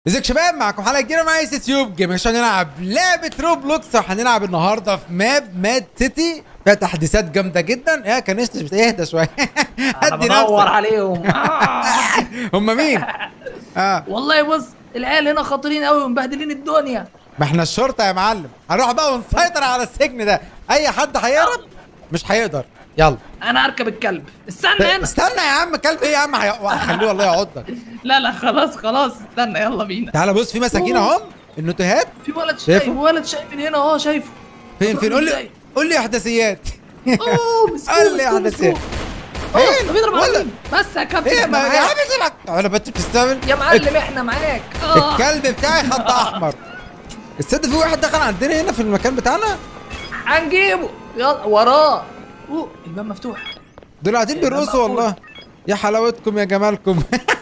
ازيك شباب معكم حلقه جديده مع اس تيوب جيم عشان نلعب لعبه روبلوكس وهنلعب النهارده في ماب ماد سيتي فيها تحديثات جامده جدا يا كنشتش بتهدى شويه انا هدي بدور نفسك عليهم آه. هم مين؟ اه والله بص العيال هنا خطيرين قوي ومبهدلين الدنيا ما احنا الشرطه يا معلم هنروح بقى ونسيطر على السجن ده اي حد هيهرب مش هيقدر يلا انا اركب الكلب استنى هنا استنى يا عم كلب ايه يا عم هي- خليه والله يعضك لا لا خلاص خلاص استنى يلا بينا تعالى بص في مساكين اهم النوتيهات في ولد شايفه؟ شايف ولد شايف من هنا اه شايفه فين فين قول لي إزاي؟ قول لي احداثيات اوه مسكوه قال لي مسكوه أحداثيات. مسكوه إيه؟ اه ده بيضرب ولا- على مين بس يا كابتن ايه إحنا ما يا معاك. عم سيبك انا بنت بتستعمل يا معلم احنا معاك اه الكلب بتاعي خط احمر الصدق في واحد دخل عندنا هنا في المكان بتاعنا هنجيبه يلا وراه اوه الباب مفتوح دول قاعدين الباب بيرقصوا مقفول. والله يا حلاوتكم يا جمالكم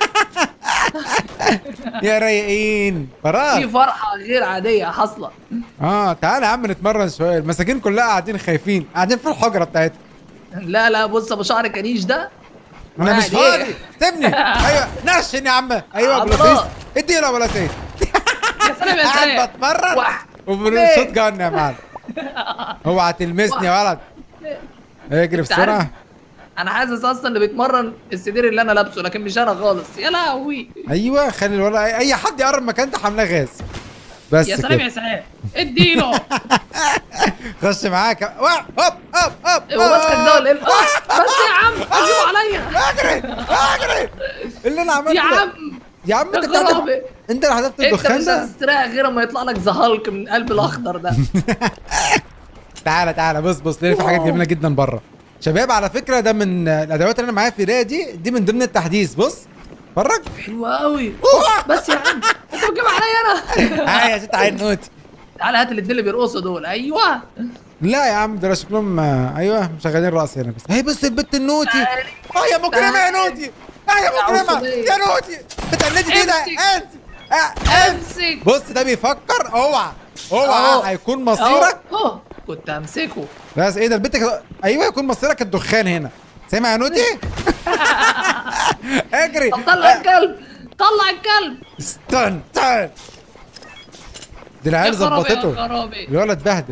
يا رايقين في فراغ فرحه غير عاديه حاصله اه تعالى يا عم نتمرن شويه المساكين كلها قاعدين خايفين قاعدين في الحجره بتاعتهم لا لا بص ابو شعر كنيش ده انا مش وقاعد فاضي سيبني ايوه نشن يا عم ايوه ابو عضلات. لسيس اديله ابو لسيس يا سلام يا قاعد سلام بتمرن واحد. وبنشوت جن يا معلم اوعى تلمسني يا ولد اجري أنت عارف بسرعه انا حاسس اصلا اللي بيتمرن السدير اللي انا لابسه لكن مش انا خالص يا لهوي ايوه خلي الولد اي حد يقرب مكان ده حمله غاز بس يا سلام يا كده سلام اديله خش معاك وا- هوب هوب هوب هو ماسكك ده ولا ايه آه، بس يا عم اجيبه عليا اجري اجري اللي انا عملته يا ده. عم يا عم يا انت بتاعت خرابي. انت اللي حذفت انت الدخان مش ده هتستريح غير ما يطلع لك زهالك من قلب الاخضر ده تعالى تعالى بص بص ليه في حاجات واو. جميله جدا بره شباب على فكره ده من الادوات اللي انا معايا في ايديا دي دي من ضمن التحديث بص اتفرج حلوه قوي بس يا عم انت بتجيب عليا انا اه يا ست عين نوتي تعالى هات الاثنين اللي بيرقصوا دول ايوه لا يا عم دول شكلهم آه، ايوه مشغلين راسي هنا بس هي بص البت النوتي تعالي. اه يا مجرمه يا نوتي اه يا مجرمه عصبية. يا نوتي بتقلدي كده امسك. انت آه، آه. امسك بص ده بيفكر اوعى اوعى أهو. هيكون مصيرك أهو. أهو. كنت همسكه بس ايه ده البت كده ايوه يكون مصيرك الدخان هنا سامع يا نوتي اجري طب طلع الكلب طلع الكلب استنى استنى دي العيال يا خرابي يا ظبطته خرابي الولد اتبهدل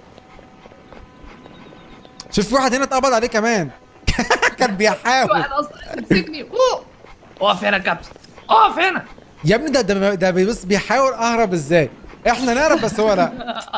شوف في واحد هنا اتقبض عليه كمان كان بيحاول واحد اصلا يمسكني أوه. اقف هنا يا كابتن اقف هنا يا ابني ده ده ده بيبص بيحاول اهرب ازاي احنا نهرب بس هو لا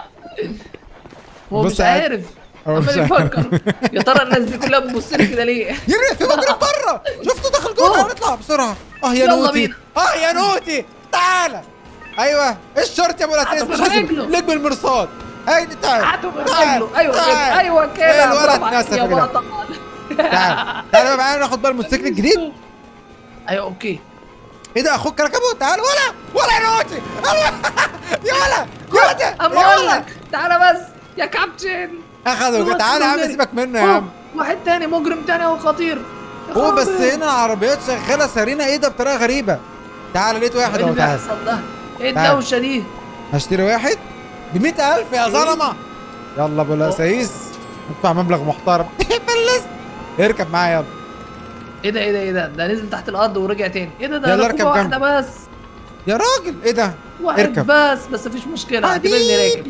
هو بص مش قاعد- عارف هو مش عمال يفكر يا ترى الناس دي كلها بتبص لي كده ليه؟ يا ابني في مجرم بره شفته دخل جوه أوه. نطلع بسرعه اه يا يلا نوتي بينا. اه يا نوتي تعالى ايوه الشرطه يا ابو الاساس هاتوا مش من لازم رجله. لك بالمرصاد هاي تعال هاتوا من تعال، رجله ايوه تعال. كده ايوه إيه كده الولد برافو عليك ناسف يا يا جدع. بطل تعال تعال بقى معانا ناخد بقى الموتوسيكل الجديد ايوه اوكي ايه ده اخوك ركبه تعال ولا ولا يا نوتي يا ولا يا ولا اما يا اقول ولا لك تعالى بس يا كابتن اخذوا تعال يا عم أوه، سيبك منه يا عم واحد تاني مجرم تاني هو خطير يا هو بس خرابي. هنا العربيات شغاله سارينا ايه ده بطريقه غريبه تعال لقيت واحد ايه اهو اللي تعال بيحصل ده؟ ايه تعال. الدوشه دي؟ هشتري واحد ب 100000 يا ظلمه يلا ابو الاسايس ادفع مبلغ محترم فلست اركب معايا يلا ايه ده ايه ده ايه ده؟ ده نزل تحت الارض ورجع تاني ايه ده ده يلا ركوبة اركب واحده بس يا راجل ايه ده واحد اركب بس بس مفيش مشكله اعتبرني راكب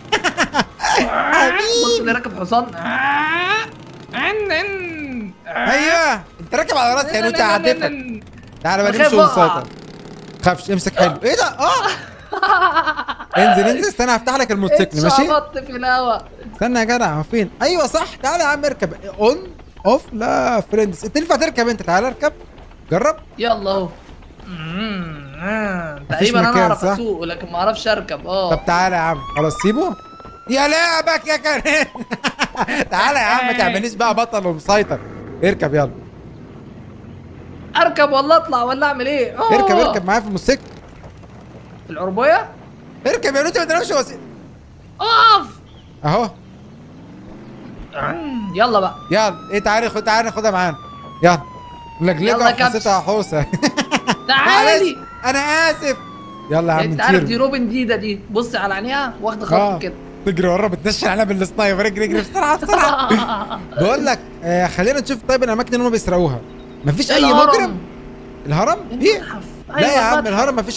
بص اللي راكب حصان عن عن ايوه انت راكب على راسي يا نوتي هعتفك تعالى بقى بخاف نمشي أقع. ونسيطر خافش امسك حلو ايه ده اه انزل انزل استنى هفتح لك الموتوسيكل ماشي اتشعبطت في الهوا استنى يا جدع هو فين ايوه صح تعالى يا عم اركب اون اوف لا فريندز انت ينفع تركب انت تعالى اركب جرب يلا اهو مم، آه. مفيش تقريبا انا مكان، اعرف صح؟ اسوق لكن ما اعرفش اركب اه طب تعالى يا عم خلاص سيبه يا لعبك يا كريم تعالى يا عم ما تعمليش بقى بطل ومسيطر اركب يلا اركب ولا اطلع ولا اعمل ايه آه. اركب اركب معايا في الموتوسيكل في العربيه اركب يا نوتي ما تنامش وسيل اقف اهو عن. يلا بقى يلا ايه تعالى خد تعالى خدها معانا يلا يلا لجلجه يا كابتن. وحسيتها حوسه تعالي معلش، انا اسف يلا يا عم انت عارف دي نطير روبن ديدا دي بص على عينيها واخده آه. خط كده تجري ورا بتنشن عليها بالسنايبر اجري اجري بسرعه بسرعه بقول لك آه خلينا نشوف طيب الاماكن اللي هم بيسرقوها مفيش اي الهرم. مجرم الهرم في المتحف. لا يا أيوة، عم المتحف. الهرم مفيش حد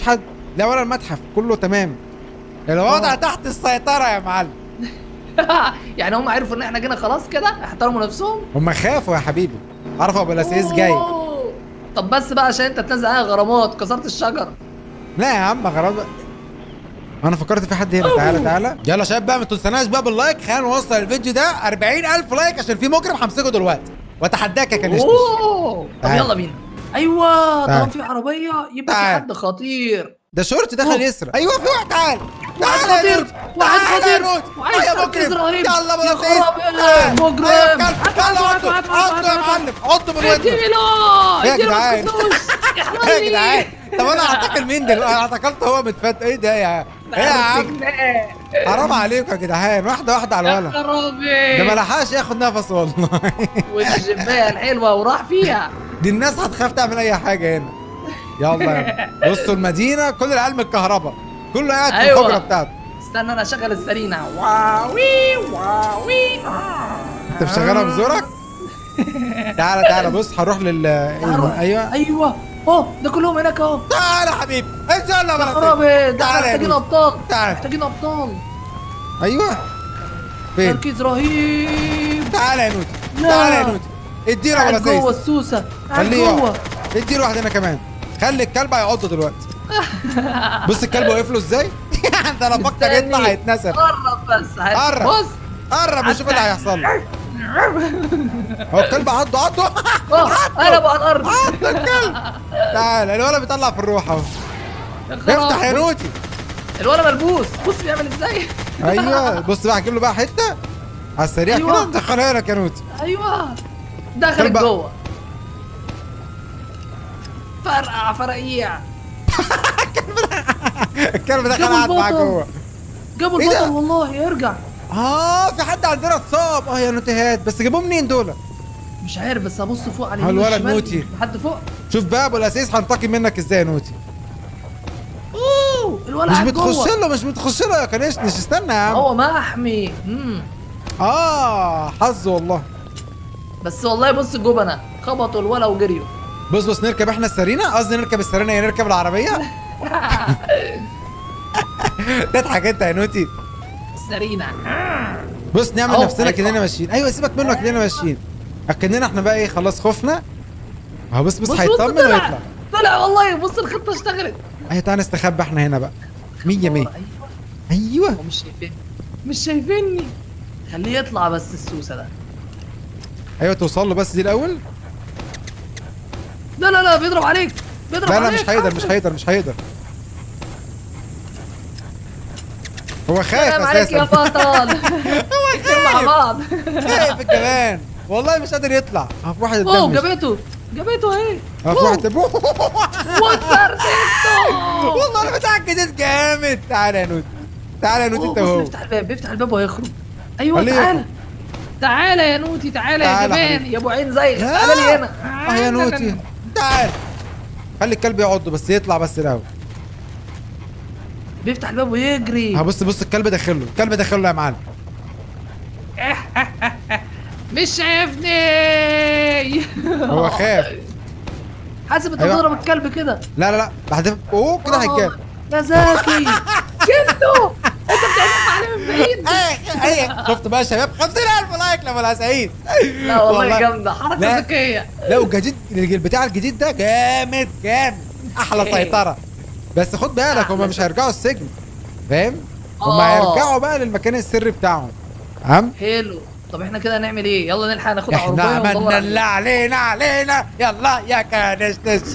لا ولا المتحف كله تمام الوضع آه. تحت السيطره يا معلم يعني هم عرفوا ان احنا جينا خلاص كده احترموا نفسهم هم خافوا يا حبيبي عرفوا ابو الاساس جاي أوه. طب بس بقى عشان انت تنزل عليا غرامات كسرت الشجر لا يا عم غرام انا فكرت في حد هنا تعالى تعالى يلا يا شباب بقى ما تنسوناش بقى باللايك خلينا نوصل الفيديو ده 40000 لايك عشان في مجرم همسكه دلوقتي واتحداك يا كنشتش اوه طب تعال. يلا بينا ايوه تعال. طالما في عربيه يبقى في تعال. حد خطير ده شورت دخل أوه. يسرق ايوه في واحد تعال واحد تعال يا خطير نوت. واحد تعال يا خطير نوت. وعايز يا تركيز مجرم. رهيب يلا ابو يا الاساس خرابي. تعال. مجرم. أيوة كلب. هات، يلا هات، عضه هات، هات، عضه يا هات، معلم عضه من ودنه اديله يا اديله جدعان. مسكتوش يا جدعان طب انا اعتقل مين دلوقتي انا اعتقلت هو متفت ايه ده يا ايه يا عم حرام عليكم يا جدعان واحده واحده على يا الولد خرابي ده ما لحقش ياخد نفس والله والجبايه الحلوه وراح فيها دي الناس هتخاف تعمل اي حاجه هنا يلا يلا. بصوا المدينه كل العيال متكهربه كله قاعد في أيوة. الحجره بتاعته استنى انا اشغل السرينه واوي واوي انت مشغلها بزورك تعالى تعالى بص هنروح لل تعالوا. ايوه ايوه اه ده كلهم هناك اهو تعالى يا حبيبي انزل يلا يا بلا خرابي ده تعالى احنا يا محتاجين نور. ابطال تعالى. محتاجين ابطال ايوه فين تركيز رهيب تعالى يا نوتي لا. تعالى يا نوتي اديله قاعد ولا جوه سيس السوسه قاعد خليه جوه يقعد اديله واحد هنا كمان خلي الكلب هيعضه دلوقتي بص الكلب واقف له ازاي ده انا افكر مستني. يطلع هيتنسف قرب بس هات. قرب. بص قرب نشوف اللي هيحصل له هو الكلب عضه عضه اه انا بقى على الارض عضه الكلب تعالى الولد بيطلع في الروح اهو يا خراب. افتح يا نوتي الولد ملبوس بص بيعمل ازاي ايوه بص بقى هجيب له بقى حته على السريع أيوة. كده ندخلها لك يا نوتي ايوه دخل كلب. جوه فرقع فرقيع الكلب ده جاب قاعد معاه البطل. جوه جابوا إيه ده؟ البطل والله يرجع اه في حد عندنا اتصاب اه يا نوتيهات بس جابوه منين دول مش عارف بس ابص فوق على هو اليمين الولد والشمال. نوتي. حد فوق شوف بقى ابو الاسيس هنتقم منك ازاي يا نوتي اوه الولد مش قاعد بتخش جوه له مش بتخش له يا كنشنش استنى يا عم هو محمي امم اه حظ والله بس والله بص الجبنه خبطوا الولا وجريوا بص بص نركب احنا السرينه قصدي نركب السرينه يا نركب العربيه تضحك انت يا نوتي سرينا بص نعمل أهو، نفسنا أيوة. كاننا ماشيين ايوه سيبك منه كاننا ماشيين اكننا احنا بقى ايه خلاص خفنا اهو بص بص بص بص هيطمن طلع ويطلع طلع والله بص الخطه اشتغلت ايوه تعالى نستخبى احنا هنا بقى مية مية ايوه ايوه هو مش شايفيني مش شايفيني خليه يطلع بس السوسه ده ايوه توصل له بس دي الاول لا لا لا بيضرب عليك بيضرب لا لا عليك مش هيقدر مش هيقدر مش هيقدر هو خايف سلام عليك يا اساسا بطل احنا مع بعض خايف كمان والله مش قادر يطلع اه في واحد اوه قدام جابته جابته اهي اه في واحد قدام واتفردته والله انا بتاع الجديد جامد تعالى يا نوت تعالى يا نوت أوه، انت بص وهو بيفتح الباب بيفتح الباب وهيخرج ايوه خليه تعالى يخرج. تعالى يا نوتي تعالى يا تعالى جبان حبيبي. يا ابو عين زيغ لا. تعالى لي هنا اه يا نوتي تعال خلي الكلب يعضه بس يطلع بس الاول بيفتح الباب ويجري اه بص بص الكلب داخله الكلب داخله يا معلم مش شايفني هو خاف حاسب انت أيوة. بتضرب الكلب كده لا لا لا بعد اوه كده هيتجاب آه، يا زكي جبته انت بتعرف عليه من بعيد ايه ايه شفت بقى يا شباب 50000 لايك لما العسايس لا والله جامده حركه لا. ذكيه لا والجديد البتاع الجديد ده جامد جامد احلى إيه. سيطره بس خد بالك هم مش هيرجعوا السجن فاهم هم آه. هيرجعوا بقى للمكان السري بتاعهم فاهم حلو طب احنا كده نعمل ايه يلا نلحق ناخد احنا عربيه عملنا وندور اللي عليه. علينا علينا يلا يا كنشنش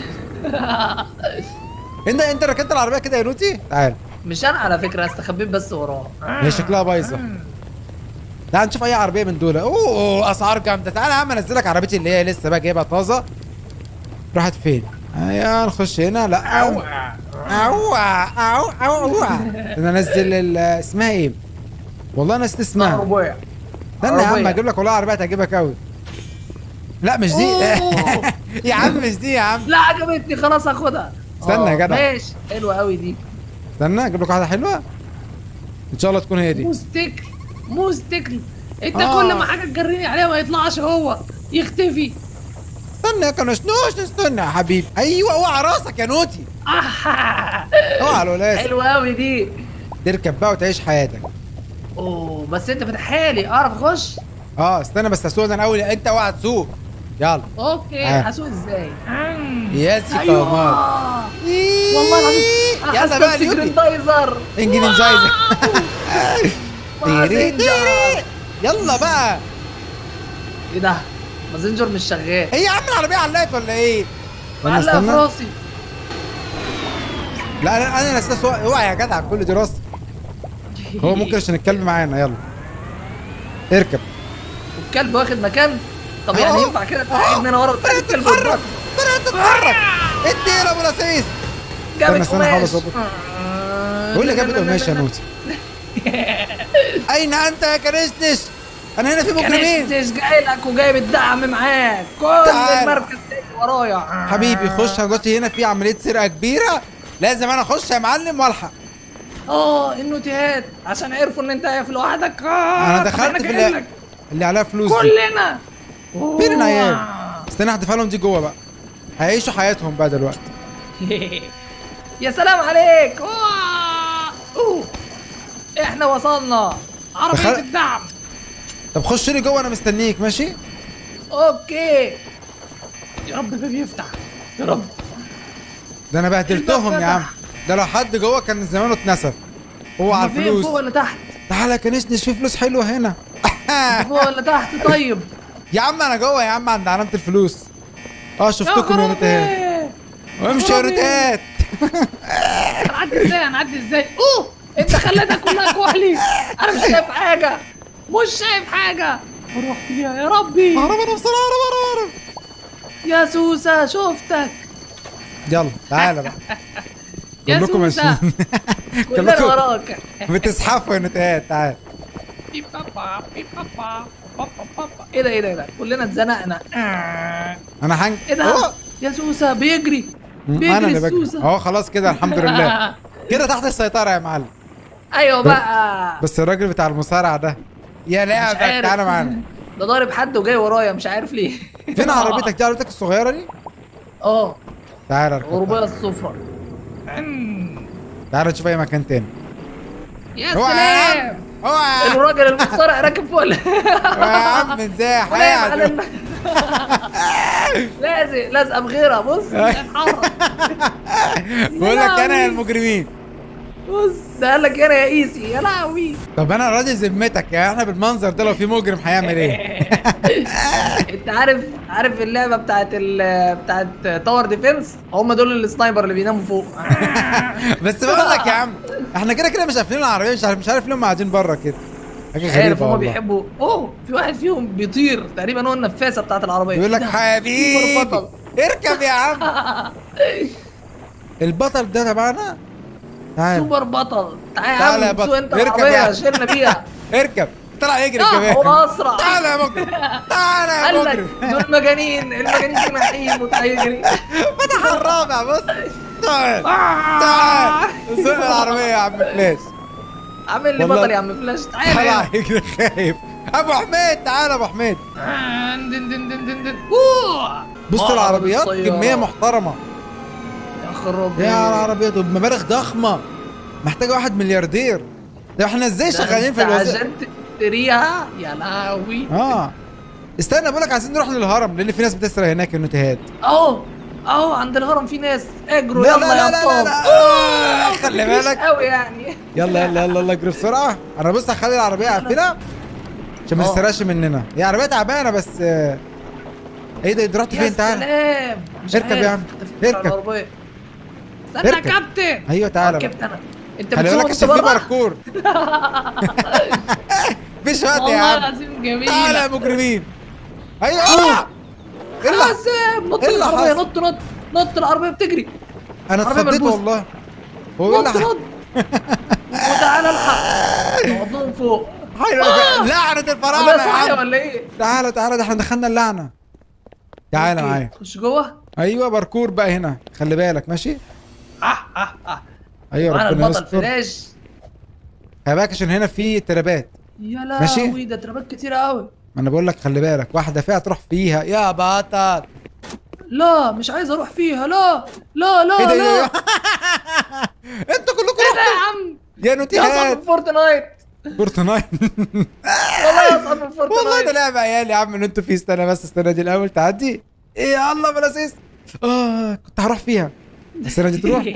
انت انت ركبت العربيه كده يا نوتي تعال مش انا على فكره أنا استخبيت بس وراه هي شكلها بايظه تعال نشوف اي عربيه من دول اوه اسعار جامده تعال يا عم انزلك عربيتي اللي هي لسه بقى جايبها طازه راحت فين ايوه نخش هنا لا او او او او انا انزل ال- اسمها ايه والله نسيت اسمها عربيه استنى يا عم عربية. اجيب لك والله عربيه تعجبك قوي لا مش دي أوه. يا عم مش دي يا عم لا عجبتني خلاص هاخدها استنى يا آه، جدع. ماشي حلوه قوي دي استنى اجيب لك واحده حلوه ان شاء الله تكون هي دي موستيكل موستيكل انت آه. كل ما حاجه تجريني عليها ما يطلعش هو يختفي استنى يا كنشنوش استنى يا حبيبي ايوه اوعى راسك يا نوتي اوعى الولاس حلوه قوي دي تركب بقى وتعيش حياتك اوه بس انت فاتحها لي اعرف اخش اه استنى بس اسوق ده انا اول انت اوعى تسوق يلا اوكي آه. هسوق ازاي يا سي ايوه كمان والله العظيم يلا بقى اليوتي جريندايزر انجليزايزر تيري مازنجر. تيري يلا بقى ايه ده مازنجر مش شغال ايه يا عم العربيه علقت ولا ايه؟ استنى معلقه في استنى راسي لا انا انا اساس اوعى يا جدع كل دي راسي هو ممكن عشان الكلب معانا يلا اركب والكلب واخد مكان طب يعني أهو. ينفع كده أهو. تقعدني انا ورا بدأت الكلب تتحرك قدام؟ بدأت تتحرك ادي يا ابو لسيس جابت استنى استنى قماش احاول اظبط قول لي جابت قماش يا نوتي اين انت يا كريستش انا هنا في مجرمين كنتش جاي لك وجايب الدعم معاك كل تعال. المركز تاني ورايا حبيبي خش دلوقتي هنا في عمليه سرقه كبيره لازم انا اخش يا معلم والحق اه النوتيهات عشان عرفوا ان انت واقف لوحدك آه انا طب دخلت في جاي اللي, لك. اللي عليها فلوس دي كلنا فين العيال أوه. استنى احدفها لهم دي جوه بقى هيعيشوا حياتهم بقى دلوقتي يا سلام عليك أوه. أوه. احنا وصلنا عربية دخل- الدعم طب خش لي جوه انا مستنيك ماشي اوكي يا رب الباب يفتح يا رب ده انا بهدلتهم الباب يا عم فتح. ده لو حد جوه كان زمانه اتنسف هو على هما فين الفلوس فوق ولا تحت تعالى يا كنشنش في فلوس حلوه هنا فوق ولا تحت طيب يا عم انا جوه يا عم عند علامه الفلوس اه شفتكم يا خرابي. نوتات وامشي يا خرابي. نوتات هنعدي ازاي هنعدي ازاي اوه انت خليتها كلها كحلي انا مش شايف حاجه مش شايف حاجه اروح فيها يا ربي هرب انا بسرعه هرب هرب هرب يا سوسه شفتك يلا تعالى بقى يا كلكم سوسة. ماشيين كلنا كلكم وراك بتزحفوا يا نوتات تعال بي بابا بي بابا بابا بابا ايه ده ايه ده ايه ده كلنا اتزنقنا آه. انا هنج ايه ده أوه. يا سوسه بيجري انا بيجري اللي بجري السوسه اهو خلاص كده الحمد لله كده تحت السيطره يا معلم ايوه بقى بس الراجل بتاع المصارعه ده يا مش لعبك عارف. تعالى معانا ده ضارب حد وجاي ورايا مش عارف ليه فين عربيتك دي عربيتك الصغيره دي اه تعالى اركب غربية الصفرا تعالى نشوف اي مكان تاني يا اوعى يا سلام عم اوعى الراجل المصارع راكب فوق ال- اوعى يا عم ازاي ونايم على حياة الم- لازق لازقه بغيرها بص مش هتحرك بقول لك انا يا المجرمين بص ده قال لك انا يا ايسي يا لهوي طب انا راضي ذمتك يعني احنا بالمنظر ده لو في مجرم هيعمل ايه انت عارف عارف اللعبه بتاعت ال بتاعت تاور ديفنس هم دول السنايبر اللي بيناموا فوق بس بقول لك يا عم احنا كده كده مش قافلين العربيه مش عارف مش عارف ليه هم قاعدين بره كده حاجه عارف غريبه هم والله بيحبوا اوه في واحد فيهم بيطير تقريبا هو النفاسه بتاعت العربيه بيقول لك ده حبيبي سوبر بطل. اركب يا عم البطل ده تبعنا تعال سوبر بطل تعالى تعالى يا يا عم بطل. سوق انت اركب العربيه يا عم. شيلنا بيها اركب طلع يجري لا كمان هو اسرع تعالى يا مجرم تعالى يا قال لك مجرم دول مجانين المجانين دول محيين وتهيجري فتح الرابع بص تعال تعال سوق العربيه يا عم فلاش عامل لي والله. بطل يا عم فلاش تعالى طلع هنا. يجري خايف ابو حميد تعال يا ابو حميد آه، دن دن دن دن دن. أوه. بص معرض العربيات السيارة. كميه محترمه يا خرابي يا العربيات وبمبالغ ضخمه محتاجه واحد ملياردير ده احنا ازاي ده شغالين في انت الوظيفه عشان تشتريها يا لهوي اه استنى بقول لك عايزين نروح للهرم لان في ناس بتسرق هناك النوتيهات اهو اهو عند الهرم في ناس اجروا لا يلا لا يا لا لا ابطال لا أوه، خلي مفيش بالك. قوي يعني يلا يلا يلا يلا اجري بسرعه انا بص هخلي العربيه اقفلها عشان ما اه. تسرقش مننا هي عربيه تعبانه بس آه، ايه ده انت رحت يا فين تعالى سلام مش اركب عارف. يا عم. انت فين على اركب. العربية؟ استنى يا اركب. كابتن ايوه تعالى بقى. ركبت انا انت خلي بتسوق بالك انت عشان في بره باركور مفيش وقت يا والله عم العظيم جميل تعالى يا مجرمين ايوه اوعى ايه اللي حسام نط ايه اللي العربية حصل؟ نط نط نط العربية بتجري انا عربية اتخضيت ملبوسة. والله هو ايه اللي نط حصل؟ نط وتعالى الحق نقعدهم فوق حي- آه. لعنة عربية الفراعنة يا صاحية عم ولا ايه؟ تعالى تعالى ده احنا دخلنا اللعنة تعالى أوكي. معايا خش جوه ايوه باركور بقى هنا خلي بالك ماشي اه اه اه ايوه معانا ربنا البطل يستر فلاش خلي بالك عشان هنا في ترابات يا ماشي. لهوي ده ترابات كتيرة قوي ما انا بقول لك خلي بالك واحدة فيها تروح فيها يا بطل لا مش عايز اروح فيها لا لا لا ايه ده لا ايه انتوا كلكم ايه ده يا رحتوا عم يا يا نوتيهات صاحب فورتنايت فورتنايت والله يا صاحب والله ده فورتنايت لعبة عيال يا عم ان انتوا فيه استنى بس استنى دي الاول تعدي ايه يا الله بلاسيس اه كنت هروح فيها السنة دي تروح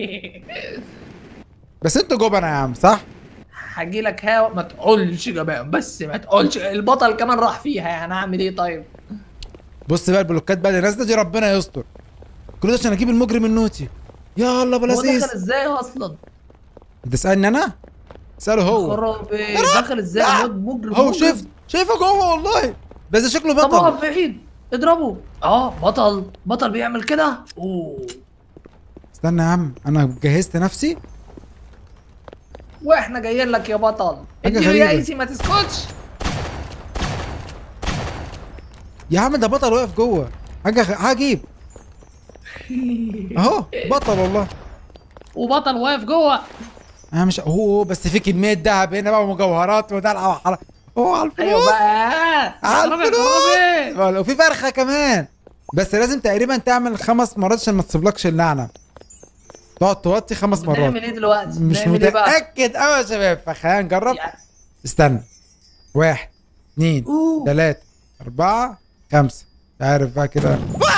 بس انتوا جبنة يا عم صح؟ هجي لك هوا ما تقولش جبان بس ما تقولش البطل كمان راح فيها يعني اعمل ايه طيب بص بقى البلوكات بقى اللي نازله دي ربنا يستر كل ده عشان اجيب المجرم النوتي يا الله هو بلاسيس دخل ازاي اصلا انت تسالني انا؟ اساله هو خرابي دخل ازاي لا. الواد مجرم هو مجرم. شفت شايفه جوه والله بس ده شكله طب بطل اقف بعيد اضربه اه بطل بطل بيعمل كده اوه استنى يا عم انا جهزت نفسي واحنا جايين لك يا بطل حاجة اديله يا غريبة. ايسي ما تسكتش يا عم ده بطل واقف جوه حاجه خ- عجيب اهو بطل والله وبطل واقف جوه انا مش هو بس في كميه دهب هنا بقى ومجوهرات ودلع وحرام هو على الفلوس ايوه بقى على خرابي يا الفلوس خرابي. وفي فرخه كمان بس لازم تقريبا تعمل خمس مرات عشان ما تصيبلكش اللعنه تقعد توطي خمس مرات نعمل ايه دلوقتي مش نعمل ايه بقى متاكد قوي يا شباب فخلينا نجرب يعني- استنى واحد اثنين أوه. ثلاثة أربعة خمسة مش عارف بقى كده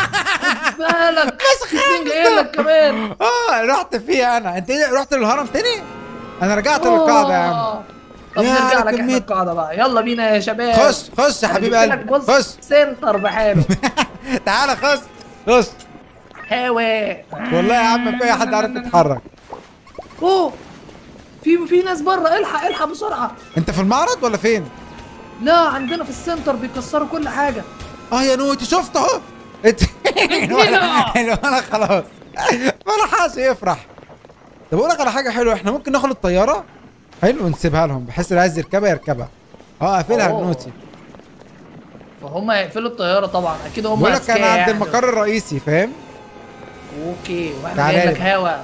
بالك اتنين جايين لك كمان اه رحت فيها انا انت إيه، رحت للهرم تاني انا رجعت للقاعدة يا عم آه. طب يا نرجع على لك احنا كمية- القاعدة بقى يلا بينا يا شباب خش خش يا أنا حبيب جبت لك قلبي بص خش سنتر بحاله تعالى خش خش هاوي والله يا عم ما في اي حد عارف يتحرك اوه في في ناس بره الحق الحق بسرعه انت في المعرض ولا فين؟ لا عندنا في السنتر بيكسروا كل حاجه اه يا نوتي شفت اهو انت الولد الولد خلاص ما لحقش يفرح طب اقول لك على حاجه حلوه احنا ممكن ناخد الطياره حلو ونسيبها لهم بحيث اللي عايز يركبها يركبها اه قافلها أوه. النوتي فهم هيقفلوا الطياره طبعا اكيد هم بقول لك انا أذكياء عند يعني. المقر الرئيسي فاهم اوكي واحنا تعالى جايين لي لك بقى. هوا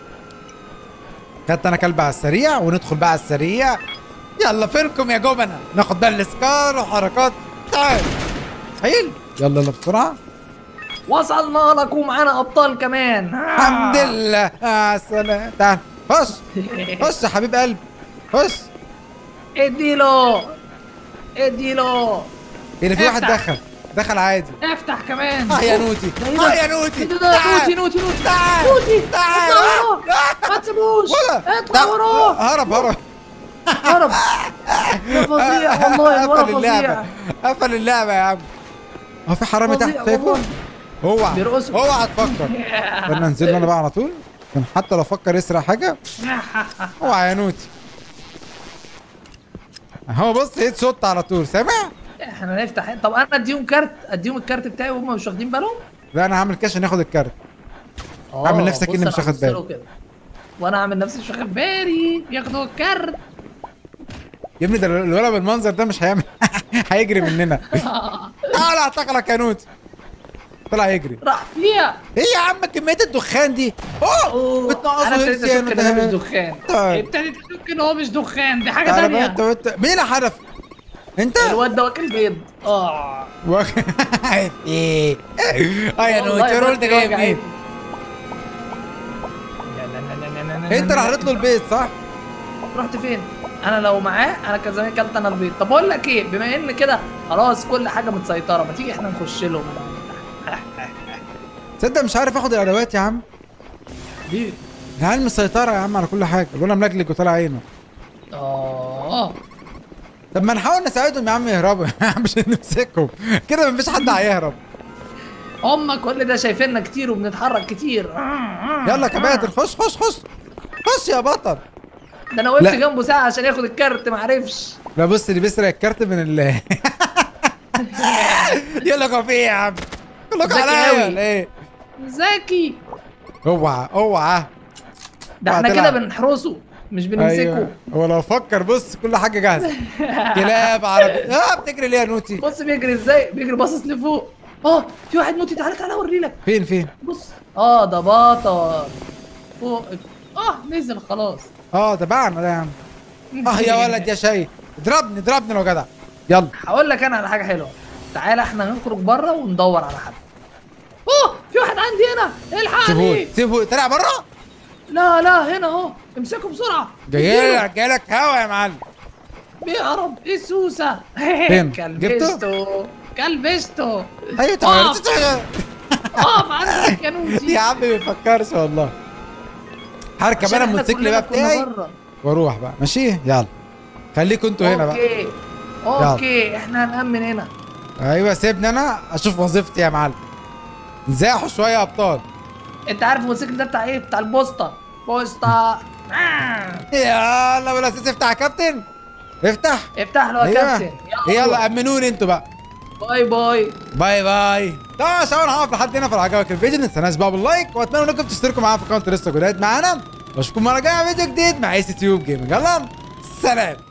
خدت انا كلب على السريع وندخل بقى على السريع يلا فينكم يا جبنة ناخد بقى الاسكار وحركات تعال حيل يلا يلا بسرعه وصلنا لك ومعانا ابطال كمان الحمد لله آه سلام تعال خش خش يا حبيب قلبي خش اديله اديله ايه ده في واحد افتح. دخل دخل عادي افتح كمان اه يا نوتي ده إيه ده؟ اه يا نوتي ايه ده ده تعال. نوتي نوتي نوتي تعال. نوتي تعال. اطلع وراه ما تسيبوش ولا اطلع وراه هرب هرب هرب يا فظيع والله الورا قفل اللعبة فظيع قفل اللعبة يا عم هو في حرامي تحت فظيع شايفه والله. اوعى بيرقصوا. اوعى تفكر استنى انزل له انا بقى على طول عشان حتى لو فكر يسرق حاجة اوعى يا نوتي هو بص هيت شوت على طول سامع؟ احنا نفتح طب انا اديهم كارت اديهم الكارت بتاعي وهم مش واخدين بالهم لا انا هعمل كاش عشان ياخد الكارت اعمل آه، نفسك بص إني أنا مش واخد هبص له بالي. كده. وانا اعمل نفسي مش واخد بالي ياخدوا الكارت يا ابني ده الولد بالمنظر ده مش هيعمل هيجري مننا تعال اعتقلك يا نوتي طلع يجري راح فيها ايه يا عم كمية الدخان دي؟ اوه أوه، بتنقصوا انا ابتديت هيلث يا اشك ان ده مش نوتي. دخان طيب. ابتديت اشك ان هو مش دخان دي حاجه تعالى بقى تانية انت وانت مين اللي حدف؟ انت؟ الواد ده واكل بيض اه واخ- ايه اه يا والله نوتي رول ده بطني جاي وجعتني. منين؟ لا لا لا لا لا لا انت اللي حطيت له البيت صح؟ رحت فين؟ انا لو معاه انا كان زمان كلت انا البيض طب اقول لك ايه بما ان كده خلاص كل حاجه متسيطره ما تيجي احنا نخش لهم تصدق مش عارف اخد الادوات يا عم ليه؟ العيال مسيطرة يا عم على كل حاجة الولد ملجلج وطالع عينه اه طب ما نحاول نساعدهم يا عم يهربوا مش نمسكهم كده مفيش حد هيهرب هم كل ده شايفيننا كتير وبنتحرك كتير يلا يا كباتن خش خش خش خش يا بطل ده انا وقفت لا. جنبه ساعه عشان ياخد الكارت ما عرفش لا بص اللي بيسرق الكارت من ال يلا كوفي يا عم كلكم ذكي عليا أوي. ولا ايه؟ ذكي اوعى اوعى ده احنا هتلعب. كده بنحرسه مش بنمسكه ايوه هو لو فكر بص كل حاجة جاهزة كلاب عربي اه بتجري ليه يا نوتي؟ بص بيجري ازاي بيجري باصص لفوق اه في واحد موتي تعالى تعالى اوري لك فين فين؟ بص اه ده بطل فوق اه نزل خلاص اه تبعنا ده يا عم اه يا ولد يا شيء اضربني اضربني لو جدع يلا هقول لك انا على حاجه حلوه تعالى احنا نخرج بره وندور على حد اوه في واحد عندي هنا سيبه الحقني سيبه طلع بره لا لا هنا اهو امسكه بسرعه جاي لك جاي لك هوا يا معلم بيهرب ايه السوسه فين؟ كلبشته كلبشته ايوه اقف تعالى اقف عندك الكانوجي يا عم ما بيفكرش والله هركب عشان انا احنا الموتوسيكل كلنا بقى كنا بتاعي بره. واروح بقى ماشي يلا خليكم انتوا هنا بقى اوكي اوكي احنا هنأمن هنا ايوه سيبني انا اشوف وظيفتي يا معلم زاحوا شويه يا ابطال انت عارف الموتوسيكل ده بتاع ايه بتاع البوسطه بوسطه آه. يلا بالاساس افتح يا كابتن افتح افتح له يا كابتن يلا يلا امنوني انتوا بقى باي باي باي باي طبعا يا شباب انا هقف لحد هنا في عجبك الفيديو ما تنسوناش بقى باللايك واتمنى انكم تشتركوا معانا في قناه لسه جداد معانا واشوفكم مره جايه فيديو جديد مع ايس تيوب جيمنج يلا سلام